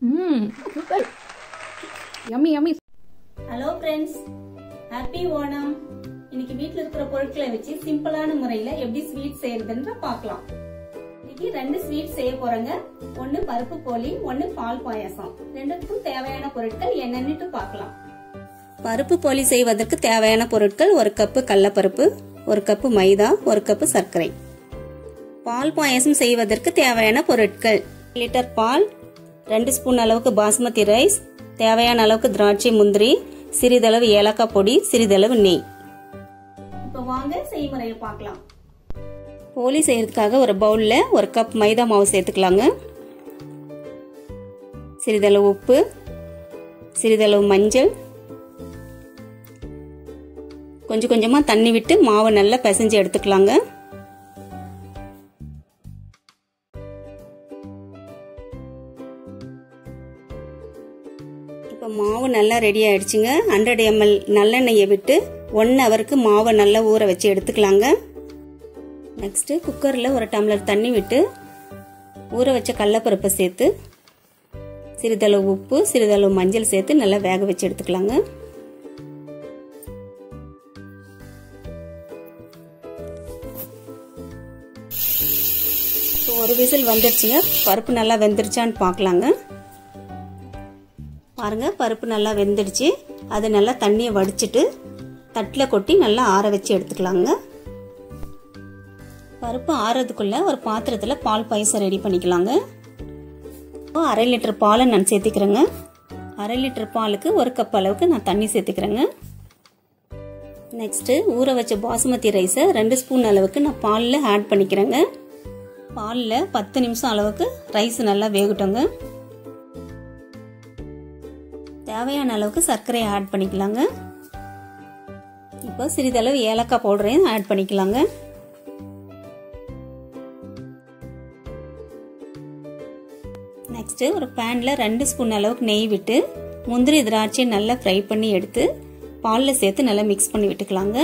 ம் super yummy yummy hello friends happy Onam இன்னைக்கு வீட்ல இருக்கிற பொருட்களை வச்சு சிம்பிளான முறையில எப்படி ஸ்வீட் செய்யறதுன்ற பார்க்கலாம் இன்னைக்கு ரெண்டு ஸ்வீட் செய்ய போறேங்க ஒன்னு பருப்பு போலி ஒன்னு பால் பாயாசம் ரெண்டுத்துக்கும் தேவையான பொருட்கள் என்னன்னுட்டு பார்க்கலாம் பருப்பு போலி செய்வதற்கு தேவையான பொருட்கள் ஒரு கப்பு கடலப்பருப்பு ஒரு கப்பு மைதா ஒரு கப்பு சர்க்கரை பால் பாயாசம் செய்வதற்கு தேவையான பொருட்கள் லிட்டர் பால் ரெண்டு ஸ்பூன் அளவுக்கு பாஸ்மதி ரைஸ் தேவையான அளவுக்கு திராட்சை முந்திரி சிறிதளவு ஏலக்காய் பொடி சிறிதளவு நெய் இப்போ வாங்க செய்முறையை பார்க்கலாம் போலி செய்யறதுக்காக ஒரு பவுல்ல ஒரு கப் மைதா மாவு சேர்த்துக்கலாங்க சிறிதளவு உப்பு சிறிதளவு மஞ்சள் கொஞ்சம் கொஞ்சமா தண்ணி விட்டு மாவை நல்லா பிசைஞ்சு எடுத்துக்கலாங்க இப்போ மாவு நல்லா ரெடி ஆயிடுச்சுங்க ஹண்ட்ரட் எம்எல் நல்லெண்ணெயை விட்டு ஒன் ஹவருக்கு மாவை நல்லா ஊற வச்சு எடுத்துக்கலாங்க நெக்ஸ்ட்டு குக்கரில் ஒரு டம்ளர் தண்ணி விட்டு ஊற வச்ச கடலப்பருப்பை சேர்த்து சிறிதளவு உப்பு சிறிதளவு மஞ்சள் சேர்த்து நல்லா வேக வச்சு எடுத்துக்கலாங்க இப்போ ஒரு விசில் வந்துடுச்சுங்க பருப்பு நல்லா வெந்துருச்சான்னு பார்க்கலாங்க பாருங்க பருப்பு நல்லா வெந்துடுச்சு அதை நல்லா தண்ணியை வடிச்சிட்டு தட்டில் கொட்டி நல்லா ஆற வச்சு எடுத்துக்கலாங்க பருப்பு ஆறதுக்குள்ள ஒரு பாத்திரத்தில் பால் பாயசம் ரெடி பண்ணிக்கலாங்க இப்போ அரை லிட்டர் பாலை நான் சேர்த்துக்கிறேங்க அரை லிட்டர் பாலுக்கு ஒரு கப் அளவுக்கு நான் தண்ணி சேர்த்துக்கிறேங்க நெக்ஸ்ட்டு ஊற வச்ச பாசுமதி ரைஸை ரெண்டு ஸ்பூன் அளவுக்கு நான் பாலில் ஆட் பண்ணிக்கிறேங்க பாலில் பத்து நிமிஷம் அளவுக்கு ரைஸ் நல்லா வேகட்டுங்க தேவையான அளவுக்கு சர்க்கரையை ஆட் பண்ணிக்கலாங்க இப்போ சிறிதளவு ஏலக்காய் பவுடரையும் ஆட் பண்ணிக்கலாங்க நெக்ஸ்ட்டு ஒரு பேனில் ரெண்டு ஸ்பூன் அளவுக்கு நெய் விட்டு முந்திரி திராட்சை நல்லா ஃப்ரை பண்ணி எடுத்து பாலில் சேர்த்து நல்லா மிக்ஸ் பண்ணி விட்டுக்கலாங்க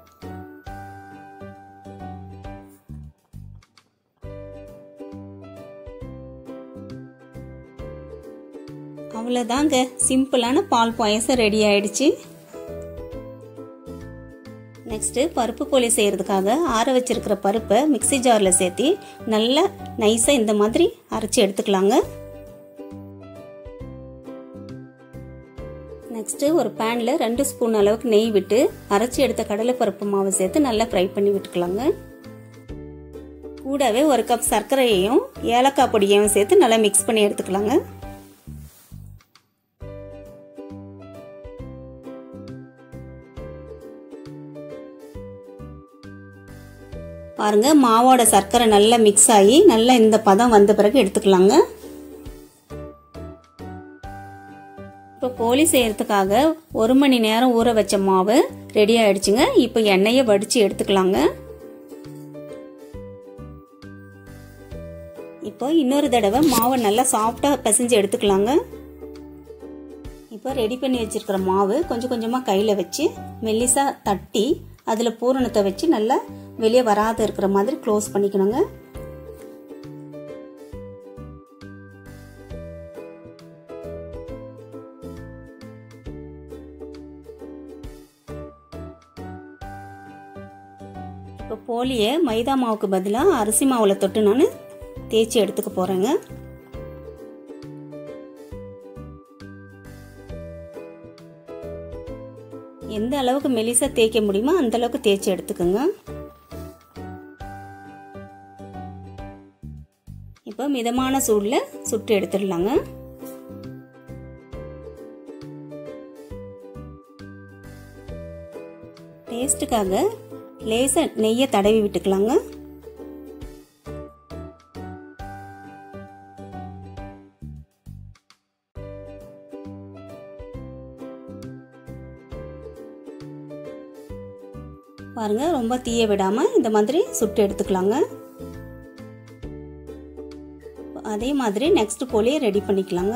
அவ்வளோதாங்க சிம்பிளான பால் பாயசம் ரெடி ஆயிடுச்சு நெக்ஸ்ட்டு பருப்பு போலி செய்கிறதுக்காக ஆற வச்சிருக்கிற பருப்பை மிக்சி ஜாரில் சேர்த்து நல்லா நைஸாக இந்த மாதிரி அரைச்சி எடுத்துக்கலாங்க நெக்ஸ்ட்டு ஒரு பேனில் ரெண்டு ஸ்பூன் அளவுக்கு நெய் விட்டு அரைச்சி எடுத்த கடலைப்பருப்பு மாவை சேர்த்து நல்லா ஃப்ரை பண்ணி விட்டுக்கலாங்க கூடவே ஒரு கப் சர்க்கரையையும் ஏலக்காய் பொடியையும் சேர்த்து நல்லா மிக்ஸ் பண்ணி எடுத்துக்கலாங்க பாருங்க மாவோட சர்க்கரை நல்லா மிக்ஸ் ஆகி நல்லா இந்த பதம் வந்த பிறகு எடுத்துக்கலாங்க இப்போ போலி செய்யறதுக்காக ஒரு மணி நேரம் ஊற வச்ச மாவு ரெடி ஆயிடுச்சுங்க இப்போ எண்ணெயை வடிச்சு எடுத்துக்கலாங்க இப்போ இன்னொரு தடவை மாவை நல்லா சாஃப்டாக பிசைஞ்சு எடுத்துக்கலாங்க இப்போ ரெடி பண்ணி வச்சிருக்கிற மாவு கொஞ்சம் கொஞ்சமாக கையில் வச்சு மெல்லிசாக தட்டி அதில் பூரணத்தை வச்சு நல்லா வெளியே வராத இருக்கிற மாதிரி க்ளோஸ் பண்ணிக்கணுங்க இப்போ போலியை மைதா மாவுக்கு பதிலாக அரிசி மாவில் தொட்டு நான் தேய்ச்சி எடுத்துக்க போகிறேங்க எந்த அளவுக்கு மெலிசா தேய்க்க முடியுமோ அந்த அளவுக்கு தேய்ச்சி எடுத்துக்கோங்க இப்போ மிதமான சூடில் சுட்டு எடுத்துடலாங்க டேஸ்ட்டுக்காக லேசாக நெய்யை தடவி விட்டுக்கலாங்க பாருங்க ரொம்ப தீய விடாம இந்த மாதிரி சுட்டு எடுத்துக்கலாங்க அதே மாதிரி நெக்ஸ்ட் போலியே ரெடி பண்ணிக்கலாங்க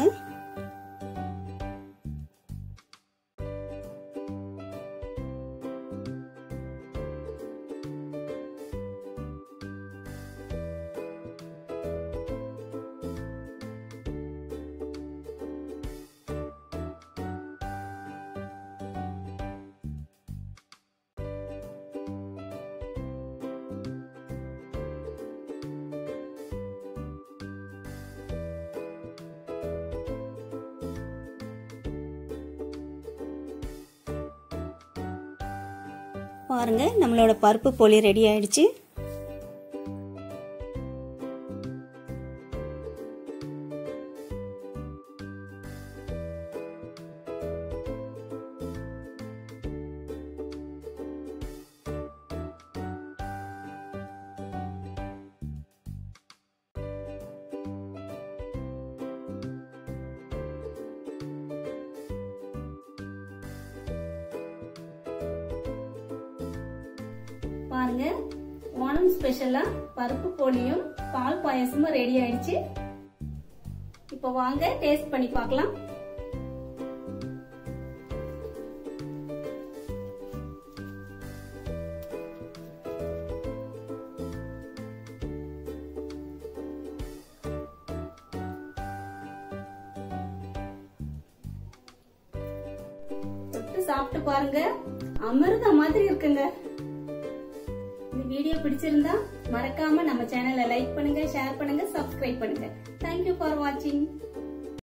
பாருங்க நம்மளோட பருப்பு போலி ரெடி ஆயிடுச்சு பாருங்க ஓணம் ஸ்பெஷலா பருப்பு போலியும் பால் பாயசமும் ரெடி ஆயிடுச்சு இப்போ வாங்க டேஸ்ட் பண்ணி பார்க்கலாம் தொட்டு சாப்பிட்டு பாருங்க அமிர்த மாதிரி இருக்குங்க இந்த வீடியோ பிடிச்சிருந்தா மறக்காம நம்ம சேனலை லைக் பண்ணுங்க ஷேர் பண்ணுங்க சப்ஸ்கிரைப் பண்ணுங்க தேங்க்யூ ஃபார் வாட்சிங்